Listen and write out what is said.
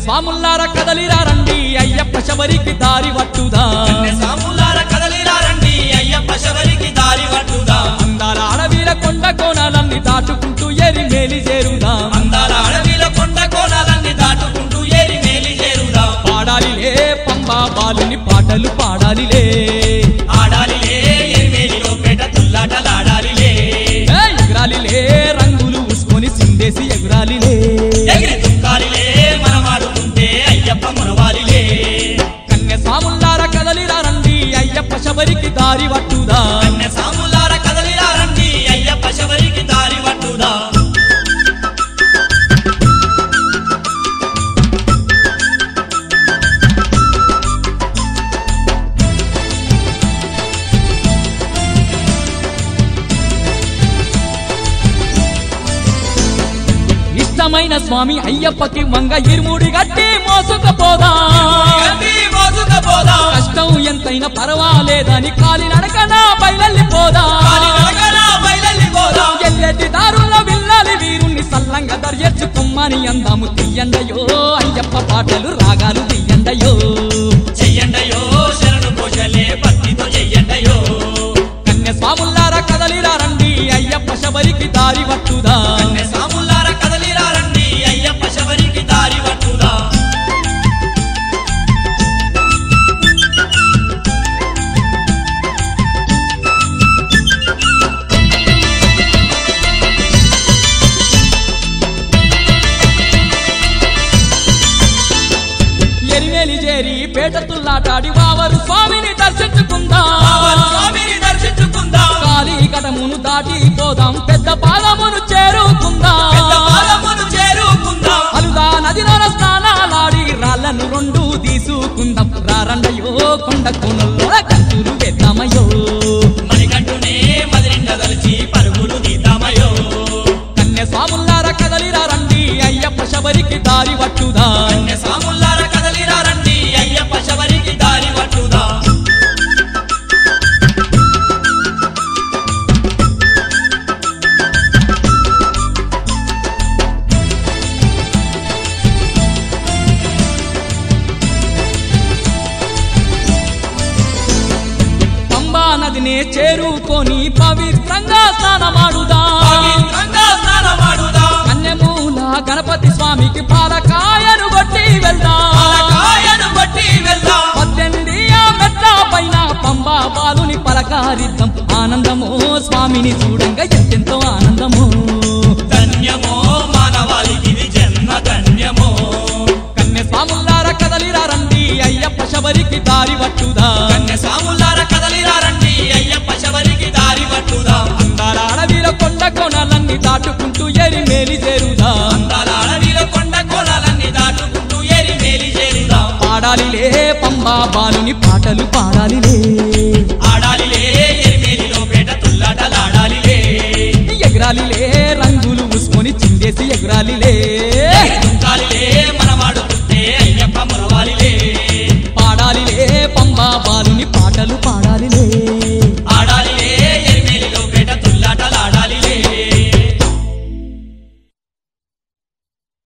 స్వాముల్లార కదలిరా రండి అయ్యప్ప శబరికి దారి పట్టుదా సాములార కదలిరా రండి అయ్యప్ప శబరికి దారి పట్టుదా అందాల అడవిల కొండ కోణాలన్నీ దాటుకుంటూ ఎరి మేలి చేరుదా అందాల అడవిలో కొండ కోణాలన్నీ దాటుకుంటూ ఏరి మేలి చేరుదా పాడాలిలే పంబా బాలుని పాటలు పాడాలిలే ఆడాలిలే ఎరిమేలిలో పేట తుల్లాటలాడాలిలే ఏ ఎగురాలిలే రంగులు పూసుకొని సిందేసి ఎగురాలిలే ఎగిరి దుఃఖాలిలే మనమాడుకుంటే అయ్యప్ప మనవాలిలే కన్య స్వాముల్లార కదలిరా రండి అయ్యప్ప శబరికి దారి పట్టుదా కన్య సాములార కదలిరా రండి అయ్యప్ప శబరికి దారి పట్టుదా ఇష్టమైన స్వామి అయ్యప్పకి వంగ ఇరుముడి గట్టి మోసుకపోదా గండి మోసుకపోదా కష్టం ఎంతైనా పర్వాలేదని కాలి నడకన బయలెళ్ళిపోదా కాలి నడకన బయలెళ్ళిపోదా ఎల్లెటి దారుల విల్లాలి వీరుణ్ణి సల్లంగా దర్యచ్చుకుమ్మని అందాము తీయండయో అయ్యప్ప పాటలు రాగాలు తీయండయో చెయ్యండయో శరణు కోశలే భక్తితో చెయ్యండయో కన్య స్వాముల్లారా కదలిరా రండి అయ్యప్ప శబరికి దారి పట్టుదా కన్య సాములార కదలిరా రండి అయ్యప్ప శబరికి దారి పట్టుదా ఎరిమేలి చేరి పేట తుల్లాటాడి వావరు స్వామిని దర్శించుకుందా పావన స్వామిని దర్శించుకుందాం కాలి కడమును దాటి పోదాం పెద్ద పాదమును చేరుకుందా పెద్ద పాదమును చేరుకుందాం అలుదా నదిలోన స్నానాలాడి రాళ్ళను రెండు తీసుకుందాం రారండయో కొండ కోనల్లో కంచులు వేద్దామయ్యో మణికంఠునే మదిరిండ దలిచి పరుగులు తీద్దామయో కన్య స్వాముల్లార కదలిరా రండి అయ్యప్ప శబరికి దారి పట్టుదా కన్య సాములార కదలిరా రండి అయ్యప్ప శబరికి దారి పట్టుదా పంబా నదినే చేరుకొని పవిత్రంగా స్నానమాడుదా పవిత్రంగా స్నానమాడుదాం కన్యమూల గణపతి స్వామికి పాలకాయను కొట్టి వెళ్దాం పాలకాయను బట్టి వెళ్దాం పద్దెనిమిది ఆ మెట్ల పైన పంబా బాలుని పలకారిద్దాం ఆనందమో స్వామిని చూడంగా ఎంతెంతో ఆనందమో ధన్యమో మానవాళికి ఇది జన్మ ధన్యమో కన్య స్వాముల్లార కదలిరా రండి అయ్యప్ప శబరికి దారి పట్టుదా కన్య సాములార కదలిరా రండి అయ్యప్ప శబరికి దారి పట్టుదా అందాల అడవిలో కొండ కోణాలన్నీ దాటుకుంటూ ఎరి మేలి చేరుదా అందాల అడవిలో కొండ కోణాలన్నీ దాటుకుంటూ ఏరి మేలి చేరుదాం పాడాలిలే పంబా బాలుని పాటలు పాడాలిలే